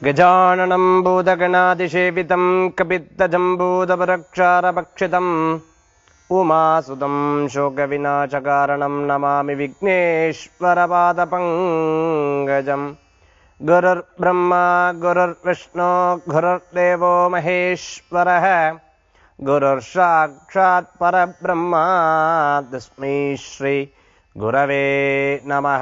गजाननं भूतगणादिसेवितं कपित्तजम्बूतपरक्षारभक्षितम् उमासुतं शोकविनाशकारणं नमामि विघ्नेश्वरपादपङ्कजम् गुरुर्ब्रह्मा गुरुर्विष्णु गुरुर्देवो महेश्वरः गुरुर्साक्षात् परब्रह्मा तस्मै श्री குரவே நமக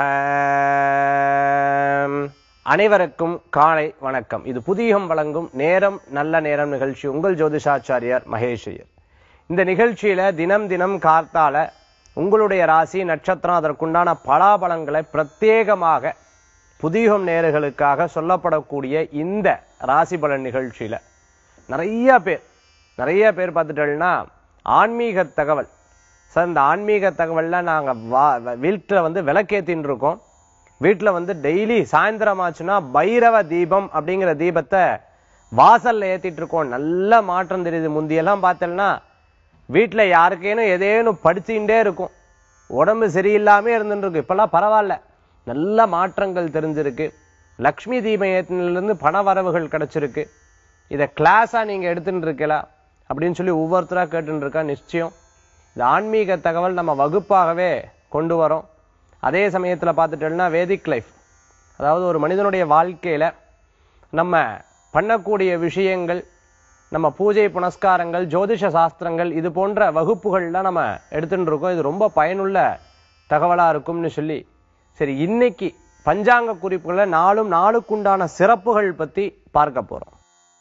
அனைவருக்கும் காலை வணக்கம் இது புதியம் வழங்கும் நேரம் நல்ல நேரம் நிகழ்ச்சி உங்கள் ஜோதிஷாச்சாரியார் மகேஷையர் இந்த நிகழ்ச்சியில தினம் தினம் காத்தால உங்களுடைய ராசி நட்சத்திரம் அதற்குண்டான பலாபலங்களை பிரத்யேகமாக புதியம் நேர்களுக்காக சொல்லப்படக்கூடிய இந்த ராசி பலன் நிகழ்ச்சியில நிறைய பேர் நிறைய பேர் பார்த்துட்டோம்னா ஆன்மீக தகவல் சார் இந்த ஆன்மீக தகவல்லாம் நாங்கள் வா வீட்டில் வந்து விளக்கேத்தின்னு இருக்கோம் வீட்டில் வந்து டெய்லி சாயந்தரம் ஆச்சுன்னா பைரவ தீபம் அப்படிங்கிற தீபத்தை வாசல்ல ஏத்திட்டு இருக்கோம் நல்ல மாற்றம் தெரியுது முந்தியெல்லாம் பார்த்தோம்னா வீட்டில் யாருக்கேனும் எதேனும் படிச்சுட்டே இருக்கும் உடம்பு சரியில்லாம இருந்துட்டு இருக்கு இப்பெல்லாம் பரவாயில்ல நல்ல மாற்றங்கள் தெரிஞ்சிருக்கு லக்ஷ்மி தீபம் ஏத்தினிலிருந்து பண வரவுகள் கிடைச்சிருக்கு இதை கிளாஸா நீங்க எடுத்துட்டு இருக்கலாம் அப்படின்னு சொல்லி ஒவ்வொருத்தரா கேட்டுட்டு இருக்கா நிச்சயம் இந்த ஆன்மீக தகவல் நம்ம வகுப்பாகவே கொண்டு வரோம் அதே சமயத்துல பார்த்துட்டோம்னா வேதிக் லைஃப் அதாவது ஒரு மனிதனுடைய வாழ்க்கையில நம்ம பண்ணக்கூடிய விஷயங்கள் நம்ம பூஜை புனஸ்காரங்கள் ஜோதிஷ சாஸ்திரங்கள் இது போன்ற வகுப்புகள்லாம் நம்ம எடுத்துட்டு இருக்கோம் இது ரொம்ப பயனுள்ள தகவலா இருக்கும்னு சொல்லி சரி இன்னைக்கு பஞ்சாங்க குறிப்புகளை நாளும் நாளுக்குண்டான சிறப்புகள் பத்தி பார்க்க போறோம்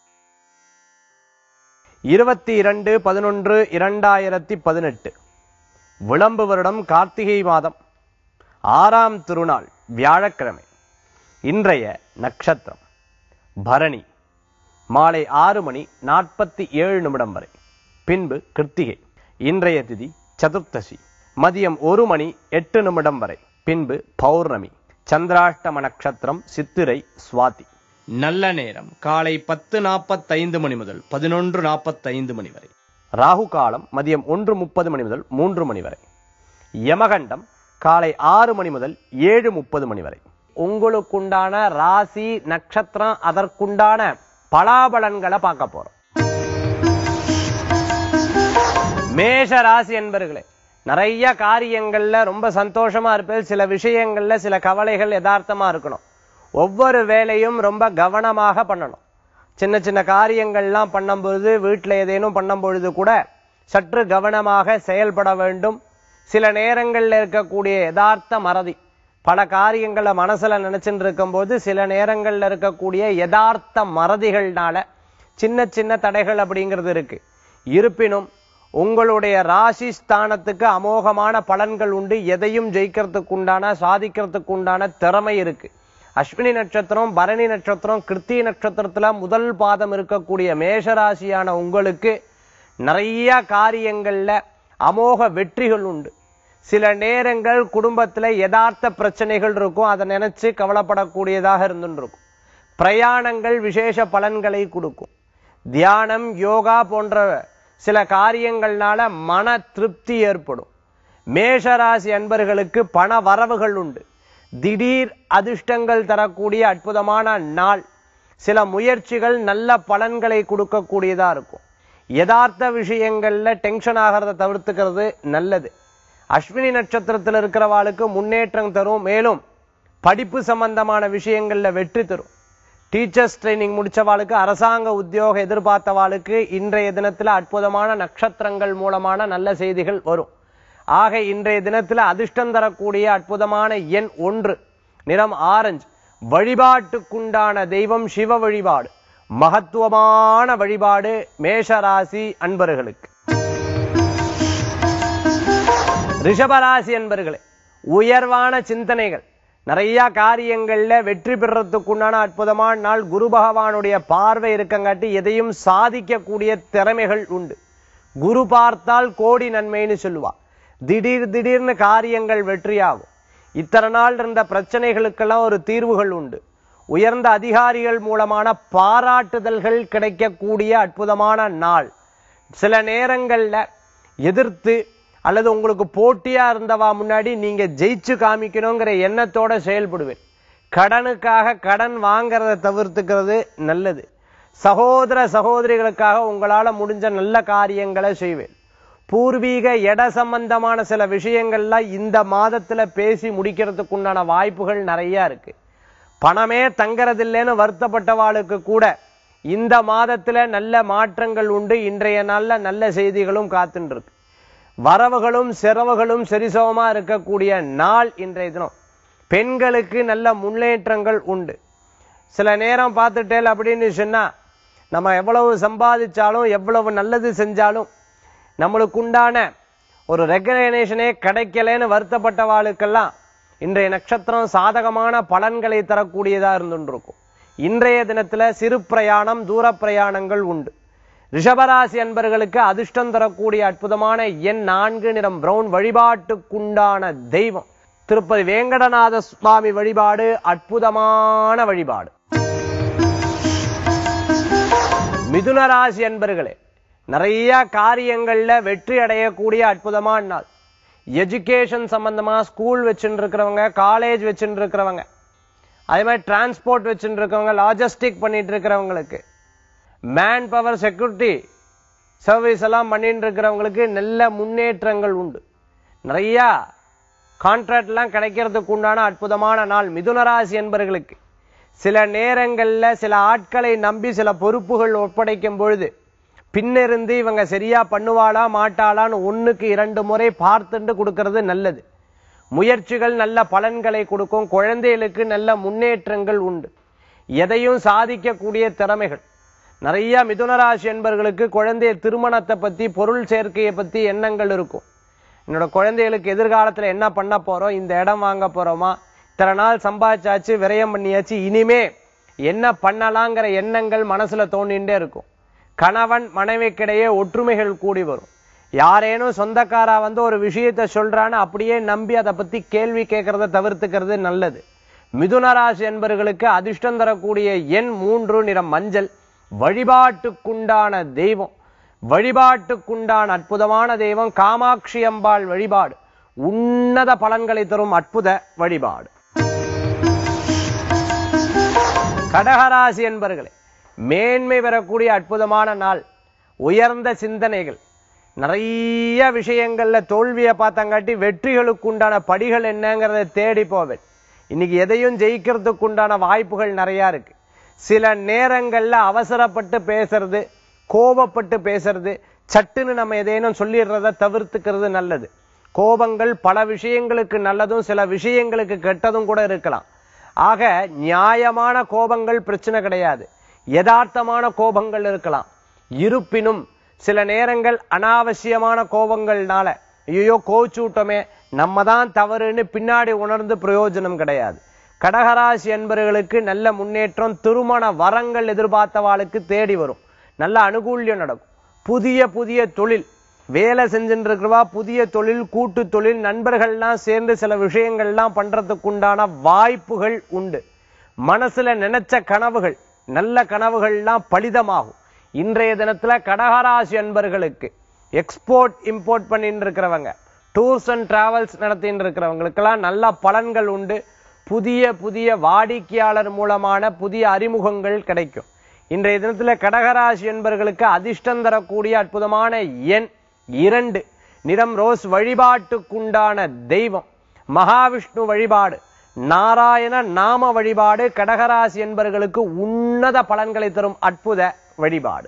இருபத்தி இரண்டு பதினொன்று இரண்டாயிரத்தி பதினெட்டு விளம்பு வருடம் கார்த்திகை மாதம் ஆறாம் திருநாள் வியாழக்கிழமை இன்றைய நட்சத்திரம் பரணி மாலை ஆறு மணி நாற்பத்தி ஏழு நிமிடம் வரை பின்பு கிருத்திகை இன்றைய திதி சதுர்த்தசி மதியம் ஒரு மணி எட்டு நிமிடம் வரை பின்பு பௌர்ணமி சந்திராஷ்டம நட்சத்திரம் சித்திரை சுவாதி நல்ல நேரம் காலை பத்து நாற்பத்தைந்து மணி முதல் பதினொன்று நாற்பத்தைந்து மணி வரை ராகு காலம் மதியம் ஒன்று முப்பது மணி முதல் மூன்று மணி வரை யமகண்டம் காலை ஆறு மணி முதல் ஏழு முப்பது மணி வரை உங்களுக்குண்டான ராசி நட்சத்திரம் அதற்குண்டான பலாபலன்களை பார்க்க போறோம் மேஷ ராசி என்பர்களே நிறைய காரியங்கள்ல ரொம்ப சந்தோஷமா இருப்பது சில விஷயங்கள்ல சில கவலைகள் யதார்த்தமா இருக்கணும் ஒவ்வொரு வேலையும் ரொம்ப கவனமாக பண்ணணும் சின்ன சின்ன காரியங்கள்லாம் பண்ணும்பொழுது வீட்டில் ஏதேனும் பண்ணும் பொழுது கூட சற்று கவனமாக செயல்பட வேண்டும் சில நேரங்கள்ல இருக்கக்கூடிய யதார்த்த மறதி பல காரியங்களை மனசுல நினைச்சுட்டு இருக்கும்போது சில நேரங்கள்ல இருக்கக்கூடிய யதார்த்த மறதிகள்னால சின்ன சின்ன தடைகள் அப்படிங்கிறது இருக்கு இருப்பினும் உங்களுடைய ராசி ஸ்தானத்துக்கு அமோகமான பலன்கள் உண்டு எதையும் ஜெயிக்கிறதுக்கு உண்டான சாதிக்கிறதுக்கு உண்டான திறமை இருக்கு அஸ்வினி நட்சத்திரம் பரணி நட்சத்திரம் கிருத்தி நட்சத்திரத்துல முதல் பாதம் இருக்கக்கூடிய மேஷராசியான உங்களுக்கு நிறைய காரியங்கள்ல அமோக வெற்றிகள் உண்டு சில நேரங்கள் குடும்பத்துல யதார்த்த பிரச்சனைகள் இருக்கும் அதை நினைச்சு கவலைப்படக்கூடியதாக இருந்துட்டு இருக்கும் பிரயாணங்கள் விசேஷ பலன்களை கொடுக்கும் தியானம் யோகா போன்ற சில காரியங்கள்னால மன திருப்தி ஏற்படும் மேஷராசி அன்பர்களுக்கு பண வரவுகள் உண்டு திடீர் அதிர்ஷ்டங்கள் தரக்கூடிய அற்புதமான நாள் சில முயற்சிகள் நல்ல பலன்களை கொடுக்கக்கூடியதா இருக்கும் யதார்த்த விஷயங்கள்ல டென்ஷன் ஆகிறத தவிர்த்துக்கிறது நல்லது அஸ்வினி நட்சத்திரத்தில் இருக்கிறவாளுக்கு முன்னேற்றம் தரும் மேலும் படிப்பு சம்பந்தமான விஷயங்கள்ல வெற்றி தரும் டீச்சர்ஸ் ட்ரைனிங் முடிச்சவாளுக்கு அரசாங்க உத்தியோகம் எதிர்பார்த்தவாளுக்கு இன்றைய தினத்துல அற்புதமான நட்சத்திரங்கள் மூலமான நல்ல செய்திகள் வரும் ஆக இன்றைய தினத்துல அதிர்ஷ்டம் தரக்கூடிய அற்புதமான எண் ஒன்று நிறம் ஆரஞ்சு வழிபாட்டுக்குண்டான தெய்வம் சிவ வழிபாடு மகத்துவமான வழிபாடு மேஷராசி அன்பர்களுக்கு ரிஷபராசி அன்பர்களே உயர்வான சிந்தனைகள் நிறைய காரியங்கள்ல வெற்றி பெறத்துக்குண்டான அற்புதமான நாள் குரு பகவானுடைய பார்வை இருக்கங்காட்டி எதையும் சாதிக்கக்கூடிய திறமைகள் உண்டு குரு பார்த்தால் கோடி நன்மைன்னு சொல்லுவா திடீர் திடீர்னு காரியங்கள் வெற்றியாகும் இத்தனை நாள் இருந்த பிரச்சனைகளுக்கெல்லாம் ஒரு தீர்வுகள் உண்டு உயர்ந்த அதிகாரிகள் மூலமான பாராட்டுதல்கள் கிடைக்கக்கூடிய அற்புதமான நாள் சில நேரங்கள்ல எதிர்த்து அல்லது உங்களுக்கு போட்டியா இருந்தவா முன்னாடி நீங்க ஜெயிச்சு காமிக்கணுங்கிற எண்ணத்தோட செயல்படுவேன் கடனுக்காக கடன் வாங்குறத தவிர்த்துக்கிறது நல்லது சகோதர சகோதரிகளுக்காக உங்களால முடிஞ்ச நல்ல காரியங்களை செய்வேன் பூர்வீக இட சம்பந்தமான சில விஷயங்கள்லாம் இந்த மாதத்துல பேசி முடிக்கிறதுக்கு உண்டான வாய்ப்புகள் நிறைய இருக்கு பணமே தங்கறதில்லைன்னு வருத்தப்பட்டவாளுக்கு கூட இந்த மாதத்துல நல்ல மாற்றங்கள் உண்டு இன்றைய நாள்ல நல்ல செய்திகளும் காத்துட்டு இருக்கு வரவுகளும் செலவுகளும் சரிசமமா இருக்கக்கூடிய நாள் இன்றைய தினம் பெண்களுக்கு நல்ல முன்னேற்றங்கள் உண்டு சில நேரம் பார்த்துட்டேல் அப்படின்னு சொன்னா நம்ம எவ்வளவு சம்பாதிச்சாலும் எவ்வளவு நல்லது செஞ்சாலும் நம்மளுக்கு உண்டான ஒரு ரெகனைசேஷனே கிடைக்கலன்னு வருத்தப்பட்டவாளுக்கெல்லாம் இன்றைய நட்சத்திரம் சாதகமான பலன்களை தரக்கூடியதா இருந்துருக்கும் இன்றைய தினத்துல சிறு பிரயாணம் தூர பிரயாணங்கள் உண்டு ரிஷபராசி அன்பர்களுக்கு அதிர்ஷ்டம் தரக்கூடிய அற்புதமான எண் நான்கு நிறம் பிரவுன் வழிபாட்டுக்குண்டான தெய்வம் திருப்பதி வேங்கடநாத சுவாமி வழிபாடு அற்புதமான வழிபாடு மிதுன ராசி அன்பர்களே நிறைய காரியங்கள்ல வெற்றி அடையக்கூடிய அற்புதமான நாள் எஜுகேஷன் சம்பந்தமா ஸ்கூல் வச்சுட்டு இருக்கிறவங்க காலேஜ் வச்சுட்டு இருக்கிறவங்க அதே மாதிரி டிரான்ஸ்போர்ட் வச்சுட்டு இருக்கவங்க லாஜிஸ்டிக் பண்ணிட்டு இருக்கிறவங்களுக்கு மேன் பவர் செக்யூரிட்டி சர்வீஸ் எல்லாம் பண்ணிட்டு இருக்கிறவங்களுக்கு நல்ல முன்னேற்றங்கள் உண்டு நிறைய கான்ட்ராக்ட்லாம் கிடைக்கிறதுக்கு உண்டான அற்புதமான நாள் மிதுன ராசி என்பர்களுக்கு சில நேரங்கள்ல சில ஆட்களை நம்பி சில பொறுப்புகள் ஒப்படைக்கும் பொழுது பின்னிருந்து இவங்க சரியா பண்ணுவாளா மாட்டாளான்னு ஒண்ணுக்கு இரண்டு முறை பார்த்துட்டு கொடுக்கறது நல்லது முயற்சிகள் நல்ல பலன்களை கொடுக்கும் குழந்தைகளுக்கு நல்ல முன்னேற்றங்கள் உண்டு எதையும் சாதிக்கக்கூடிய திறமைகள் நிறைய மிதுனராசி என்பர்களுக்கு குழந்தை திருமணத்தை பத்தி பொருள் சேர்க்கையை பத்தி எண்ணங்கள் இருக்கும் என்னோட குழந்தைகளுக்கு எதிர்காலத்துல என்ன பண்ண போறோம் இந்த இடம் வாங்க போறோமா இத்தனை நாள் சம்பாதிச்சாச்சு விரயம் பண்ணியாச்சு இனிமே என்ன பண்ணலாங்கிற எண்ணங்கள் மனசுல தோண்டிகிட்டே இருக்கும் கணவன் மனைவிக்கிடையே ஒற்றுமைகள் கூடி வரும் யாரேனும் சொந்தக்காரா வந்து ஒரு விஷயத்த சொல்றான்னு அப்படியே நம்பி அதை பத்தி கேள்வி கேட்கறத தவிர்த்துக்கிறது நல்லது மிதுனராசி என்பர்களுக்கு அதிர்ஷ்டம் தரக்கூடிய எண் மூன்று நிறம் மஞ்சள் வழிபாட்டுக்குண்டான தெய்வம் வழிபாட்டுக்குண்டான அற்புதமான தெய்வம் காமாட்சி அம்பாள் வழிபாடு உன்னத பலன்களை தரும் அற்புத வழிபாடு கடகராசி என்பர்களே மேன்மை பெறக்கூடிய அற்புதமான நாள் உயர்ந்த சிந்தனைகள் நிறைய விஷயங்கள்ல தோல்வியை பார்த்தங்காட்டி வெற்றிகளுக்கு உண்டான படிகள் என்னங்கிறத தேடி போவேன் இன்னைக்கு எதையும் ஜெயிக்கிறதுக்கு உண்டான வாய்ப்புகள் நிறைய இருக்கு சில நேரங்கள்ல அவசரப்பட்டு பேசுறது கோபப்பட்டு பேசுறது சட்டுன்னு நம்ம எதேனும் சொல்லிடுறத தவிர்த்துக்கிறது நல்லது கோபங்கள் பல விஷயங்களுக்கு நல்லதும் சில விஷயங்களுக்கு கெட்டதும் கூட இருக்கலாம் ஆக நியாயமான கோபங்கள் பிரச்சனை கிடையாது யதார்த்தமான கோபங்கள் இருக்கலாம் இருப்பினும் சில நேரங்கள் அனாவசியமான கோபங்கள்னால ஐயோ கோச்சுட்டோமே நம்ம தான் தவறுன்னு பின்னாடி உணர்ந்து பிரயோஜனம் கிடையாது கடகராசி என்பவர்களுக்கு நல்ல முன்னேற்றம் திருமண வரங்கள் எதிர்பார்த்தவாளுக்கு தேடி வரும் நல்ல அனுகூல்யம் நடக்கும் புதிய புதிய தொழில் வேலை செஞ்சுட்டு இருக்கிறவா புதிய தொழில் கூட்டு தொழில் நண்பர்கள்லாம் சேர்ந்து சில விஷயங்கள்லாம் பண்றதுக்கு உண்டான வாய்ப்புகள் உண்டு மனசுல நினைச்ச கனவுகள் நல்ல கனவுகள்லாம் பலிதமாகும் இன்றைய தினத்துல கடகராசி அன்பர்களுக்கு எக்ஸ்போர்ட் இம்போர்ட் பண்ணிட்டு இருக்கிறவங்க டூர்ஸ் அண்ட் டிராவல்ஸ் நடத்திட்டு இருக்கிறவங்களுக்கெல்லாம் நல்ல பலன்கள் உண்டு புதிய புதிய வாடிக்கையாளர் மூலமான புதிய அறிமுகங்கள் கிடைக்கும் இன்றைய தினத்துல கடகராசி என்பர்களுக்கு அதிர்ஷ்டம் தரக்கூடிய அற்புதமான எண் இரண்டு நிறம் ரோஸ் வழிபாட்டுக்குண்டான தெய்வம் மகாவிஷ்ணு வழிபாடு நாராயண நாம வழிபாடு கடகராசி என்பர்களுக்கு உன்னத பலன்களை தரும் அற்புத வழிபாடு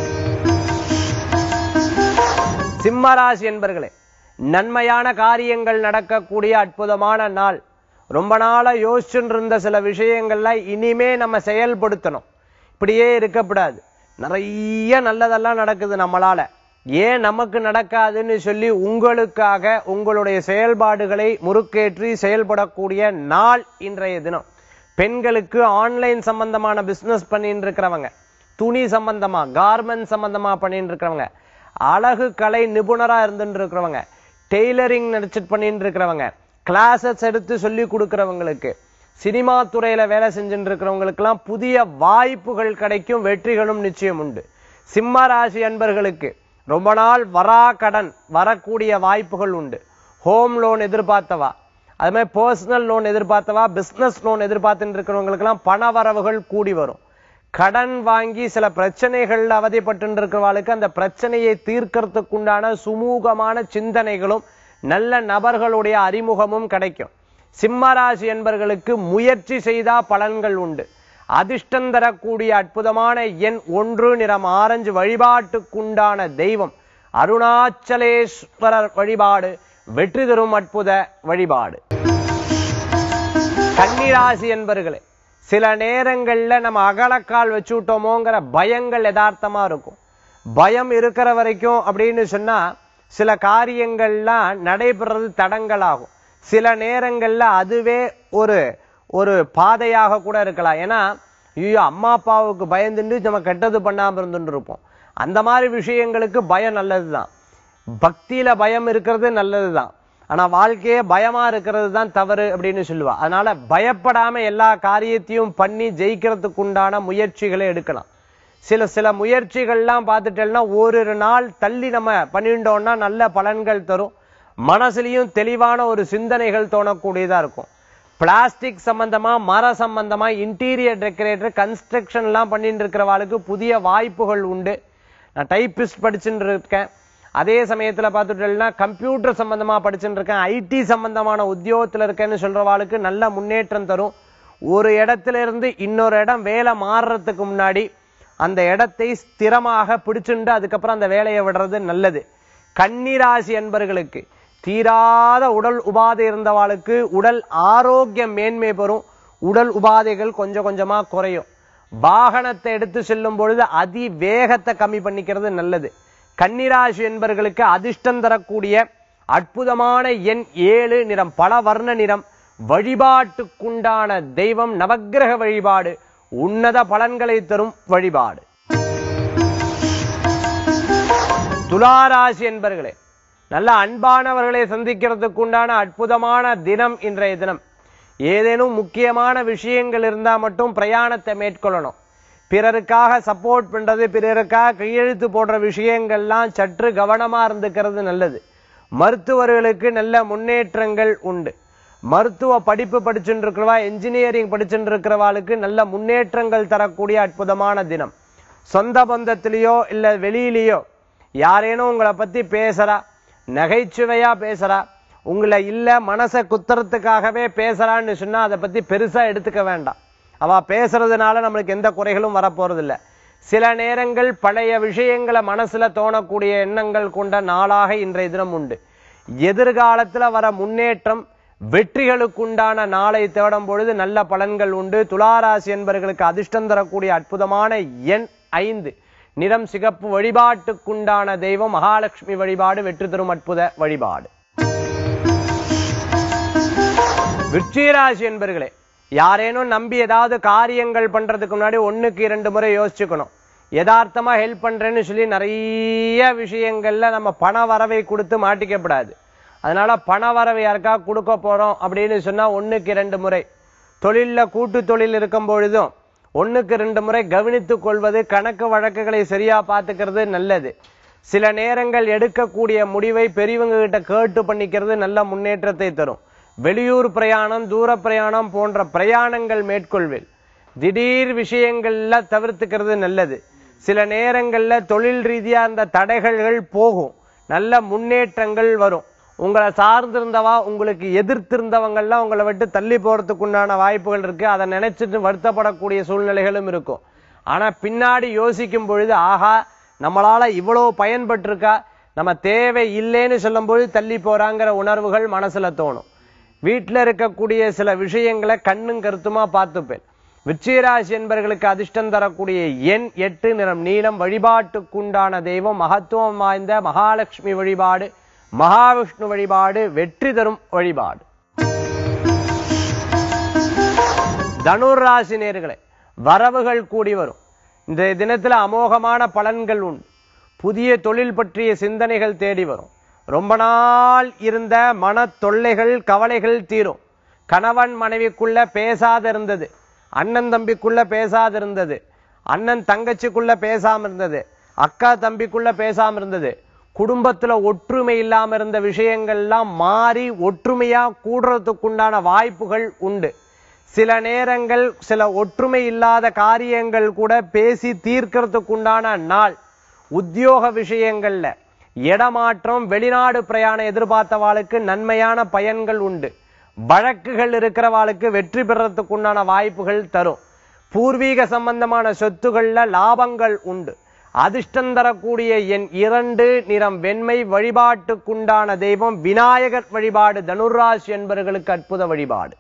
சிம்மராசி என்பர்களே நன்மையான காரியங்கள் நடக்கக்கூடிய அற்புதமான நாள் ரொம்ப நாளா யோசிச்சுட்டு இருந்த சில விஷயங்கள்ல இனிமே நம்ம செயல்படுத்தணும் இப்படியே இருக்கக்கூடாது நிறைய நல்லதெல்லாம் நடக்குது நம்மளால ஏன் நமக்கு நடக்காதுன்னு சொல்லி உங்களுக்காக உங்களுடைய செயல்பாடுகளை முறுக்கேற்றி செயல்படக்கூடிய நாள் இன்றைய தினம் பெண்களுக்கு ஆன்லைன் சம்பந்தமான பிசினஸ் பண்ணிட்டு இருக்கிறவங்க துணி சம்பந்தமா கார்மெண்ட் சம்பந்தமா பண்ணிட்டு இருக்கிறவங்க அழகு கலை நிபுணரா இருந்துட்டு இருக்கிறவங்க டெய்லரிங் நினைச்சிட்டு பண்ணிட்டு இருக்கிறவங்க கிளாஸஸ் எடுத்து சொல்லி கொடுக்கிறவங்களுக்கு சினிமா துறையில வேலை செஞ்சுட்டு இருக்கிறவங்களுக்கெல்லாம் புதிய வாய்ப்புகள் கிடைக்கும் வெற்றிகளும் நிச்சயம் உண்டு சிம்ம ராசி அன்பர்களுக்கு ரொம்ப நாள் வரா கடன் வரக்கூடிய வாய்ப்புகள் உண்டு ஹோம் லோன் எதிர்பார்த்தவா அது மாதிரி பர்சனல் லோன் எதிர்பார்த்தவா பிசினஸ் லோன் எதிர்பார்த்துட்டு இருக்கிறவங்களுக்கெல்லாம் பண வரவுகள் கூடி வரும் கடன் வாங்கி சில பிரச்சனைகள்ல அவதிப்பட்டு இருக்கிறவாளுக்கு அந்த பிரச்சனையை தீர்க்கறதுக்கு உண்டான சுமூகமான சிந்தனைகளும் நல்ல நபர்களுடைய அறிமுகமும் கிடைக்கும் சிம்மராசி என்பர்களுக்கு முயற்சி செய்தா பலன்கள் உண்டு அதிர்ஷ்டம் தரக்கூடிய அற்புதமான எண் ஒன்று நிறம் ஆரஞ்சு வழிபாட்டுக்குண்டான தெய்வம் அருணாச்சலேஸ்வரர் வழிபாடு வெற்றி தரும் அற்புத வழிபாடு கன்னிராசி என்பர்களே சில நேரங்கள்ல நம்ம அகலக்கால் வச்சு விட்டோமோங்கிற பயங்கள் யதார்த்தமா இருக்கும் பயம் இருக்கிற வரைக்கும் அப்படின்னு சொன்னா சில காரியங்கள்லாம் நடைபெறது தடங்களாகும் சில நேரங்கள்ல அதுவே ஒரு ஒரு பாதையாக கூட இருக்கலாம் ஏன்னா ஐயோ அம்மா அப்பாவுக்கு பயந்துட்டு நம்ம கெட்டது பண்ணாம இருந்துட்டு இருப்போம் அந்த மாதிரி விஷயங்களுக்கு பயம் நல்லதுதான் பக்தியில பயம் இருக்கிறது நல்லதுதான் ஆனா வாழ்க்கையே பயமா இருக்கிறது தான் தவறு அப்படின்னு சொல்லுவா அதனால பயப்படாம எல்லா காரியத்தையும் பண்ணி ஜெயிக்கிறதுக்கு உண்டான முயற்சிகளை எடுக்கலாம் சில சில முயற்சிகள்லாம் பார்த்துட்டேன்னா ஓரிரு நாள் தள்ளி நம்ம பண்ணிட்டோம்னா நல்ல பலன்கள் தரும் மனசுலயும் தெளிவான ஒரு சிந்தனைகள் தோணக்கூடியதா இருக்கும் பிளாஸ்டிக் சம்பந்தமா மர சம்பந்தமா இன்டீரியர் டெக்கரேட்டர் கன்ஸ்ட்ரக்ஷன் எல்லாம் பண்ணிட்டு இருக்கிறவாளுக்கு புதிய வாய்ப்புகள் உண்டு நான் டைப்பிஸ்ட் படிச்சுட்டு இருக்கேன் அதே சமயத்துல பார்த்துட்டேன்னா கம்ப்யூட்டர் சம்பந்தமா படிச்சுட்டு இருக்கேன் ஐடி சம்பந்தமான உத்தியோகத்துல இருக்கேன்னு சொல்றவாளுக்கு நல்ல முன்னேற்றம் தரும் ஒரு இடத்துல இருந்து இன்னொரு இடம் வேலை மாறுறதுக்கு முன்னாடி அந்த இடத்தை ஸ்திரமாக பிடிச்சுண்டு அதுக்கப்புறம் அந்த வேலையை விடுறது நல்லது கன்னிராசி என்பர்களுக்கு தீராத உடல் உபாதை இருந்தவாளுக்கு உடல் ஆரோக்கியம் மேன்மை பெறும் உடல் உபாதைகள் கொஞ்சம் கொஞ்சமா குறையும் வாகனத்தை எடுத்து செல்லும் பொழுது அதி வேகத்தை கம்மி பண்ணிக்கிறது நல்லது கன்னிராசி என்பர்களுக்கு அதிர்ஷ்டம் தரக்கூடிய அற்புதமான எண் ஏழு நிறம் பல வர்ண நிறம் வழிபாட்டுக்குண்டான தெய்வம் நவக்கிரக வழிபாடு உன்னத பலன்களை தரும் வழிபாடு துளாராசி என்பர்களே நல்ல அன்பானவர்களை சந்திக்கிறதுக்கு உண்டான அற்புதமான தினம் இன்றைய தினம் ஏதேனும் முக்கியமான விஷயங்கள் இருந்தா மட்டும் பிரயாணத்தை மேற்கொள்ளணும் பிறருக்காக சப்போர்ட் பண்றது பிறருக்காக கையெழுத்து போடுற விஷயங்கள்லாம் சற்று கவனமா இருந்துக்கிறது நல்லது மருத்துவர்களுக்கு நல்ல முன்னேற்றங்கள் உண்டு மருத்துவ படிப்பு படிச்சுட்டு இருக்கிறவா என்ஜினியரிங் படிச்சுட்டு இருக்கிறவாளுக்கு நல்ல முன்னேற்றங்கள் தரக்கூடிய அற்புதமான தினம் சொந்த பந்தத்திலேயோ இல்ல வெளியிலேயோ யாரேனும் உங்களை பத்தி பேசுறா நகைச்சுவையா பேசுறா உங்களை இல்ல மனசை குத்துறதுக்காகவே பேசுறான்னு சொன்னா அதை பத்தி பெருசா எடுத்துக்க வேண்டாம் அவ பேசுறதுனால நம்மளுக்கு எந்த குறைகளும் வரப்போறது இல்ல சில நேரங்கள் பழைய விஷயங்களை மனசுல தோணக்கூடிய எண்ணங்கள் கொண்ட நாளாக இன்றைய தினம் உண்டு எதிர்காலத்துல வர முன்னேற்றம் வெற்றிகளுக்குண்டான நாளை தேடும் பொழுது நல்ல பலன்கள் உண்டு துளாராசி என்பவர்களுக்கு அதிர்ஷ்டம் தரக்கூடிய அற்புதமான எண் ஐந்து நிறம் சிகப்பு வழிபாட்டுக்குண்டான தெய்வம் மகாலட்சுமி வழிபாடு வெற்றி தரும் அற்புத வழிபாடு விருச்சிகராசி என்பர்களே யாரேனும் நம்பி ஏதாவது காரியங்கள் பண்றதுக்கு முன்னாடி ஒண்ணுக்கு இரண்டு முறை யோசிச்சுக்கணும் யதார்த்தமா ஹெல்ப் பண்றேன்னு சொல்லி நிறைய விஷயங்கள்ல நம்ம பண வரவை கொடுத்து மாட்டிக்கப்படாது அதனால பண வரவை யாருக்கா கொடுக்க போறோம் அப்படின்னு சொன்னா ஒண்ணுக்கு இரண்டு முறை தொழில்ல கூட்டு தொழில் இருக்கும் பொழுதும் ஒண்ணுக்கு ரெண்டு முறை கவனித்துக் கொள்வது கணக்கு வழக்குகளை சரியா பார்த்துக்கிறது நல்லது சில நேரங்கள் எடுக்கக்கூடிய முடிவை பெரியவங்க கிட்ட கேட்டு பண்ணிக்கிறது நல்ல முன்னேற்றத்தை தரும் வெளியூர் பிரயாணம் தூர பிரயாணம் போன்ற பிரயாணங்கள் மேற்கொள்வேன் திடீர் விஷயங்கள்ல தவிர்த்துக்கிறது நல்லது சில நேரங்கள்ல தொழில் ரீதியா அந்த தடைகள்கள் போகும் நல்ல முன்னேற்றங்கள் வரும் உங்களை சார்ந்திருந்தவா உங்களுக்கு எதிர்த்திருந்தவங்கெல்லாம் உங்களை விட்டு தள்ளி போறதுக்கு உண்டான வாய்ப்புகள் இருக்கு அதை நினைச்சிட்டு வருத்தப்படக்கூடிய சூழ்நிலைகளும் இருக்கும் ஆனா பின்னாடி யோசிக்கும் பொழுது ஆஹா நம்மளால இவ்வளவு பயன்பட்டிருக்கா நம்ம தேவை இல்லைன்னு சொல்லும் பொழுது தள்ளி போறாங்கிற உணர்வுகள் மனசுல தோணும் வீட்டுல இருக்கக்கூடிய சில விஷயங்களை கண்ணும் கருத்துமா பார்த்துப்பேன் விருச்சிகராசி என்பவர்களுக்கு அதிர்ஷ்டம் தரக்கூடிய எண் எட்டு நிறம் நீளம் வழிபாட்டுக்குண்டான தெய்வம் மகத்துவம் வாய்ந்த மகாலட்சுமி வழிபாடு மகாவிஷ்ணு வழிபாடு வெற்றி தரும் வழிபாடு தனுர் ராசி நேர்களே வரவுகள் கூடி வரும் இந்த தினத்துல அமோகமான பலன்கள் உண்டு புதிய தொழில் பற்றிய சிந்தனைகள் தேடி வரும் ரொம்ப நாள் இருந்த மன தொல்லைகள் கவலைகள் தீரும் கணவன் மனைவிக்குள்ள பேசாத இருந்தது அண்ணன் தம்பிக்குள்ள பேசாத இருந்தது அண்ணன் தங்கச்சிக்குள்ள பேசாம இருந்தது அக்கா தம்பிக்குள்ள பேசாம இருந்தது குடும்பத்துல ஒற்றுமை இல்லாம இருந்த விஷயங்கள்லாம் மாறி ஒற்றுமையா கூடுறதுக்குண்டான வாய்ப்புகள் உண்டு சில நேரங்கள் சில ஒற்றுமை இல்லாத காரியங்கள் கூட பேசி தீர்க்கறதுக்குண்டான நாள் உத்தியோக விஷயங்கள்ல இடமாற்றம் வெளிநாடு பிரயாணம் எதிர்பார்த்தவாளுக்கு நன்மையான பயன்கள் உண்டு வழக்குகள் இருக்கிறவாளுக்கு வெற்றி பெறறதுக்குண்டான வாய்ப்புகள் தரும் பூர்வீக சம்பந்தமான சொத்துகள்ல லாபங்கள் உண்டு அதிர்ஷ்டம் தரக்கூடிய என் இரண்டு நிறம் வெண்மை வழிபாட்டுக்குண்டான தெய்வம் விநாயகர் வழிபாடு தனுராசி என்பவர்களுக்கு அற்புத வழிபாடு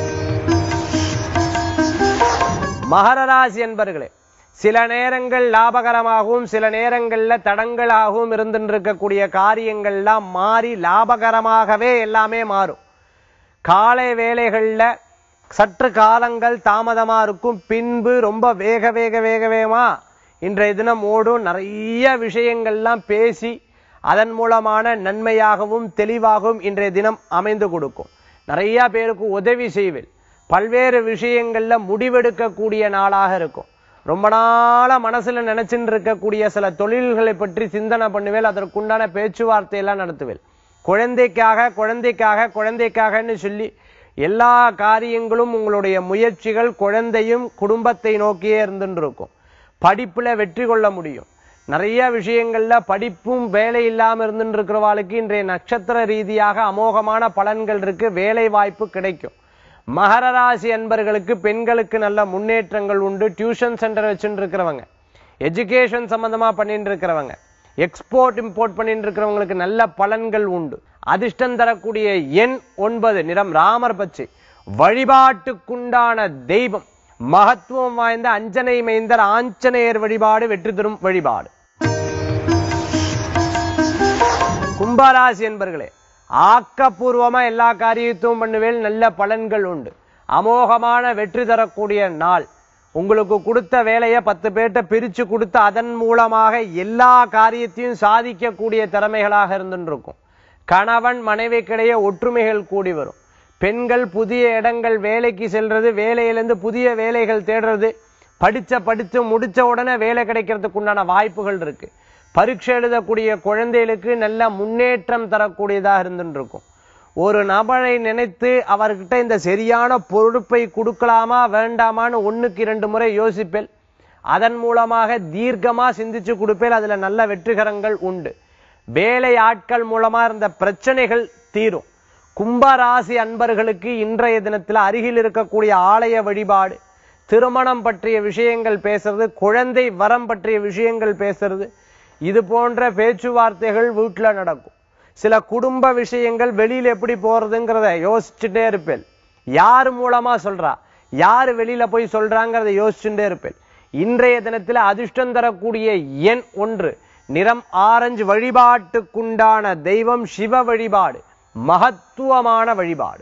மகர ராசி என்பர்களே சில நேரங்கள் லாபகரமாகவும் சில நேரங்கள்ல தடங்களாகவும் இருந்துருக்கக்கூடிய காரியங்கள்லாம் மாறி லாபகரமாகவே எல்லாமே மாறும் காலை வேளைகள்ல சற்று காலங்கள் தாமதமா இருக்கும் பின்பு ரொம்ப வேக வேக வேக வேகமா இன்றைய தினம் ஓடும் நிறைய விஷயங்கள்லாம் பேசி அதன் மூலமான நன்மையாகவும் தெளிவாகவும் இன்றைய தினம் அமைந்து கொடுக்கும் நிறைய பேருக்கு உதவி செய்வேன் பல்வேறு விஷயங்கள்ல முடிவெடுக்கக்கூடிய நாளாக இருக்கும் ரொம்ப நாளா மனசுல நினைச்சுட்டு இருக்கக்கூடிய சில தொழில்களை பற்றி சிந்தனை பண்ணுவேல் அதற்குண்டான பேச்சுவார்த்தை எல்லாம் நடத்துவேன் குழந்தைக்காக குழந்தைக்காக குழந்தைக்காகன்னு சொல்லி எல்லா காரியங்களும் உங்களுடைய முயற்சிகள் குழந்தையும் குடும்பத்தை நோக்கியே இருந்துட்டு இருக்கும் படிப்புல வெற்றி கொள்ள முடியும் நிறைய விஷயங்கள்ல படிப்பும் வேலை இல்லாம இருந்துட்டு இருக்கிறவாளுக்கு இன்றைய நட்சத்திர ரீதியாக அமோகமான பலன்கள் இருக்கு வேலை வாய்ப்பு கிடைக்கும் மகர ராசி அன்பர்களுக்கு பெண்களுக்கு நல்ல முன்னேற்றங்கள் உண்டு டியூஷன் சென்டர் வச்சுட்டு இருக்கிறவங்க எஜுகேஷன் சம்பந்தமா பண்ணிட்டு இருக்கிறவங்க எக்ஸ்போர்ட் இம்போர்ட் பண்ணிட்டு இருக்கிறவங்களுக்கு நல்ல பலன்கள் உண்டு அதிர்ஷ்டம் தரக்கூடிய எண் ஒன்பது நிறம் ராமர் பச்சை வழிபாட்டுக்குண்டான தெய்வம் மகத்துவம் வாய்ந்த அஞ்சனை மைந்தர் ஆஞ்சநேயர் வழிபாடு வெற்றி தரும் வழிபாடு கும்பராசி என்பர்களே ஆக்கப்பூர்வமா எல்லா காரியத்தையும் பண்ணுவேல் நல்ல பலன்கள் உண்டு அமோகமான வெற்றி தரக்கூடிய நாள் உங்களுக்கு கொடுத்த வேலையை பத்து பேர்ட்ட பிரிச்சு கொடுத்து அதன் மூலமாக எல்லா காரியத்தையும் சாதிக்கக்கூடிய திறமைகளாக இருந்துருக்கும் கணவன் மனைவிக்கிடையே ஒற்றுமைகள் கூடி வரும் பெண்கள் புதிய இடங்கள் வேலைக்கு செல்றது வேலையிலிருந்து புதிய வேலைகள் தேடுறது படிச்ச படிச்சு முடிச்ச உடனே வேலை கிடைக்கிறதுக்கு உண்டான வாய்ப்புகள் இருக்கு பரீட்சை எழுதக்கூடிய குழந்தைகளுக்கு நல்ல முன்னேற்றம் தரக்கூடியதாக இருந்துட்டு இருக்கும் ஒரு நபரை நினைத்து அவர்கிட்ட இந்த சரியான பொறுப்பை கொடுக்கலாமா வேண்டாமான்னு ஒண்ணுக்கு இரண்டு முறை யோசிப்பேன் அதன் மூலமாக தீர்க்கமா சிந்திச்சு கொடுப்பேன் அதுல நல்ல வெற்றிகரங்கள் உண்டு வேலை ஆட்கள் மூலமா இருந்த பிரச்சனைகள் தீரும் கும்பராசி அன்பர்களுக்கு இன்றைய தினத்துல அருகில் இருக்கக்கூடிய ஆலய வழிபாடு திருமணம் பற்றிய விஷயங்கள் பேசுறது குழந்தை வரம் பற்றிய விஷயங்கள் பேசுறது இது போன்ற பேச்சுவார்த்தைகள் வீட்டுல நடக்கும் சில குடும்ப விஷயங்கள் வெளியில எப்படி போறதுங்கிறத யோசிச்சுட்டே இருப்பேன் யார் மூலமா சொல்றா யார் வெளியில போய் சொல்றாங்கிறத யோசிச்சுட்டே இருப்பேன் இன்றைய தினத்துல அதிர்ஷ்டம் தரக்கூடிய எண் ஒன்று நிறம் ஆரஞ்சு வழிபாட்டுக்குண்டான தெய்வம் சிவ வழிபாடு மகத்துவமான வழிபாடு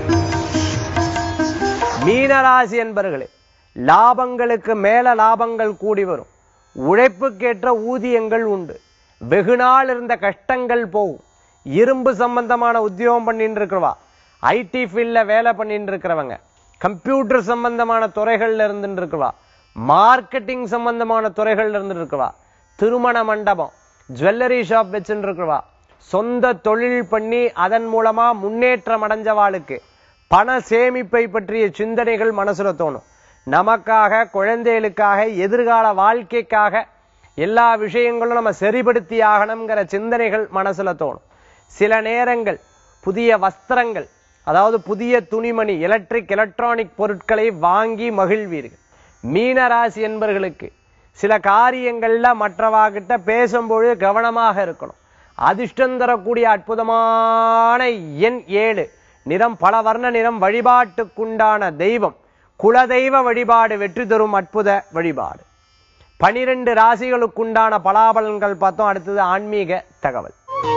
மீனராசி என்பர்களே லாபங்களுக்கு மேல லாபங்கள் கூடி வரும் உழைப்புக்கேற்ற ஊதியங்கள் உண்டு வெகு நாள் இருந்த கஷ்டங்கள் போகும் இரும்பு சம்பந்தமான உத்தியோகம் பண்ணிட்டு இருக்கிறவா ஐடி ஃபீல்ட்ல வேலை பண்ணிட்டு இருக்கிறவங்க கம்ப்யூட்டர் சம்பந்தமான துறைகள்ல இருந்துட்டு இருக்கிறவா மார்க்கெட்டிங் சம்பந்தமான துறைகள்ல இருந்துட்டு இருக்கிறவா திருமண மண்டபம் ஜுவல்லரி ஷாப் வச்சுட்டு இருக்கிறவா சொந்த தொழில் பண்ணி அதன் மூலமா முன்னேற்றம் அடைஞ்சவாளுக்கு பண சேமிப்பை பற்றிய சிந்தனைகள் மனசுல தோணும் நமக்காக குழந்தைகளுக்காக எதிர்கால வாழ்க்கைக்காக எல்லா விஷயங்களும் நம்ம சரிபடுத்தி ஆகணுங்கிற சிந்தனைகள் மனசுல தோணும் சில நேரங்கள் புதிய வஸ்திரங்கள் அதாவது புதிய துணிமணி எலக்ட்ரிக் எலக்ட்ரானிக் பொருட்களை வாங்கி மகிழ்வீர்கள் மீனராசி என்பர்களுக்கு சில காரியங்கள்ல மற்றவாகிட்ட பேசும்பொழுது கவனமாக இருக்கணும் அதிர்ஷ்டம் தரக்கூடிய அற்புதமான எண் ஏழு நிறம் பல வர்ண நிறம் வழிபாட்டுக்குண்டான தெய்வம் குலதெய்வ வழிபாடு வெற்றி தரும் அற்புத வழிபாடு பனிரெண்டு ராசிகளுக்குண்டான பலாபலன்கள் பார்த்தோம் அடுத்தது ஆன்மீக தகவல்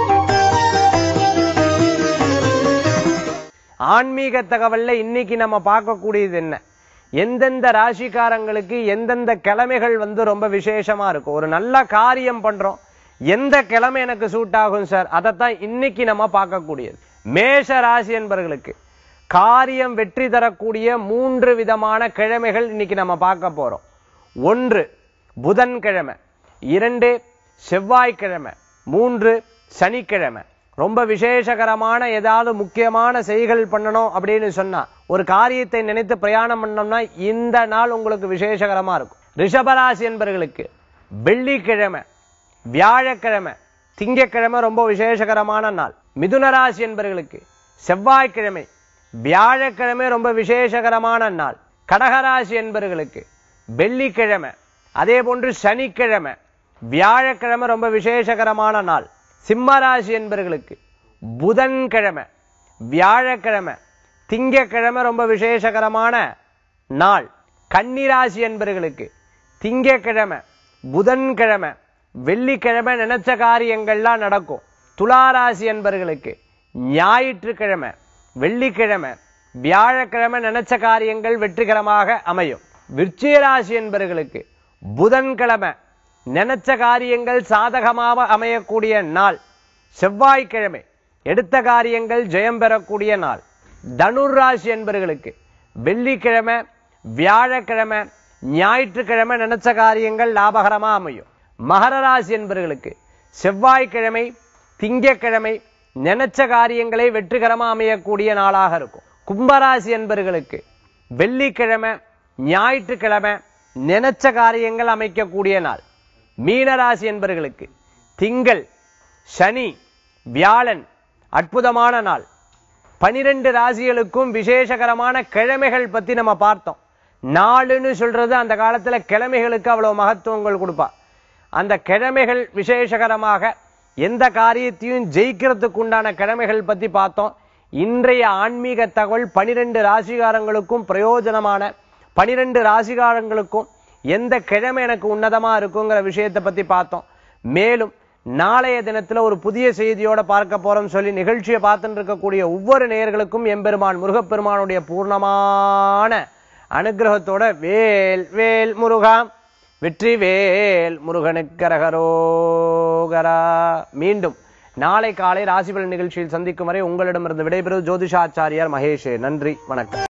ஆன்மீக தகவல்ல இன்னைக்கு நம்ம பார்க்கக்கூடியது என்ன எந்தெந்த ராசிக்காரங்களுக்கு எந்தெந்த கிழமைகள் வந்து ரொம்ப விசேஷமா இருக்கும் ஒரு நல்ல காரியம் பண்றோம் எந்த கிழமை எனக்கு சூட் ஆகும் சார் அதைத்தான் இன்னைக்கு நம்ம பார்க்கக்கூடியது மேஷ ராசி என்பவர்களுக்கு காரியம் வெற்றி தரக்கூடிய மூன்று விதமான கிழமைகள் இன்னைக்கு நம்ம பார்க்க போறோம் ஒன்று புதன்கிழமை இரண்டு செவ்வாய்க்கிழமை மூன்று சனிக்கிழமை ரொம்ப விசேஷகரமான ஏதாவது முக்கியமான செய்கள் பண்ணணும் அப்படின்னு சொன்னா ஒரு காரியத்தை நினைத்து பிரயாணம் பண்ணோம்னா இந்த நாள் உங்களுக்கு விசேஷகரமா இருக்கும் ரிஷபராசி என்பவர்களுக்கு வெள்ளிக்கிழமை வியாழக்கிழமை திங்கக்கிழமை ரொம்ப விசேஷகரமான நாள் மிதுன ராசி என்பவர்களுக்கு செவ்வாய்க்கிழமை வியாழக்கிழமை ரொம்ப விசேஷகரமான நாள் கடகராசி என்பவர்களுக்கு வெள்ளிக்கிழமை அதே போன்று சனிக்கிழமை வியாழக்கிழமை ரொம்ப விசேஷகரமான நாள் சிம்மராசி என்பவர்களுக்கு புதன்கிழமை வியாழக்கிழமை திங்கக்கிழமை ரொம்ப விசேஷகரமான நாள் கன்னிராசி என்பவர்களுக்கு திங்கக்கிழமை புதன்கிழமை வெள்ளிக்கிழமை நினைச்ச காரியங்கள்லாம் நடக்கும் துளாராசி என்பவர்களுக்கு ஞாயிற்றுக்கிழமை வெள்ளிக்கிழமை வியாழக்கிழமை நினைச்ச காரியங்கள் வெற்றிகரமாக அமையும் விருச்சிக ராசி என்பவர்களுக்கு புதன்கிழமை நினைச்ச காரியங்கள் சாதகமாக அமையக்கூடிய நாள் செவ்வாய்க்கிழமை எடுத்த காரியங்கள் ஜெயம் பெறக்கூடிய நாள் தனுர் ராசி என்பவர்களுக்கு வெள்ளிக்கிழமை வியாழக்கிழமை ஞாயிற்றுக்கிழமை நினைச்ச காரியங்கள் லாபகரமா அமையும் மகர ராசி என்பவர்களுக்கு செவ்வாய்க்கிழமை திங்கக்கிழமை நினைச்ச காரியங்களை வெற்றிகரமா அமையக்கூடிய நாளாக இருக்கும் கும்பராசி என்பவர்களுக்கு வெள்ளிக்கிழமை ஞாயிற்றுக்கிழமை நினைச்ச காரியங்கள் அமைக்கக்கூடிய நாள் மீனராசி என்பவர்களுக்கு திங்கள் சனி வியாழன் அற்புதமான நாள் பனிரெண்டு ராசிகளுக்கும் விசேஷகரமான கிழமைகள் பத்தி நம்ம பார்த்தோம் நாளுன்னு சொல்றது அந்த காலத்துல கிழமைகளுக்கு அவ்வளவு மகத்துவங்கள் கொடுப்பா அந்த கிழமைகள் விசேஷகரமாக எந்த காரியத்தையும் ஜெயிக்கிறதுக்கு உண்டான கிழமைகள் பத்தி பார்த்தோம் இன்றைய ஆன்மீக தகவல் பனிரெண்டு ராசிகாரங்களுக்கும் பிரயோஜனமான பனிரெண்டு ராசிகாரங்களுக்கும் எந்த கிழமை எனக்கு உன்னதமா இருக்குங்கிற விஷயத்தை பத்தி பார்த்தோம் மேலும் நாளைய தினத்துல ஒரு புதிய செய்தியோட பார்க்க போறோம் சொல்லி நிகழ்ச்சியை பார்த்துட்டு இருக்கக்கூடிய ஒவ்வொரு நேயர்களுக்கும் எம்பெருமான் முருகப்பெருமானுடைய பூர்ணமான அனுகிரகத்தோட வேல் வேல் முருகா வெற்றி வேல் முருகனுக்கரகரோகரா மீண்டும் நாளை காலை ராசிபலன் நிகழ்ச்சியில் சந்திக்கும் வரை உங்களிடமிருந்து விடைபெறுவது ஜோதிஷாச்சாரியார் மகேஷ் நன்றி வணக்கம்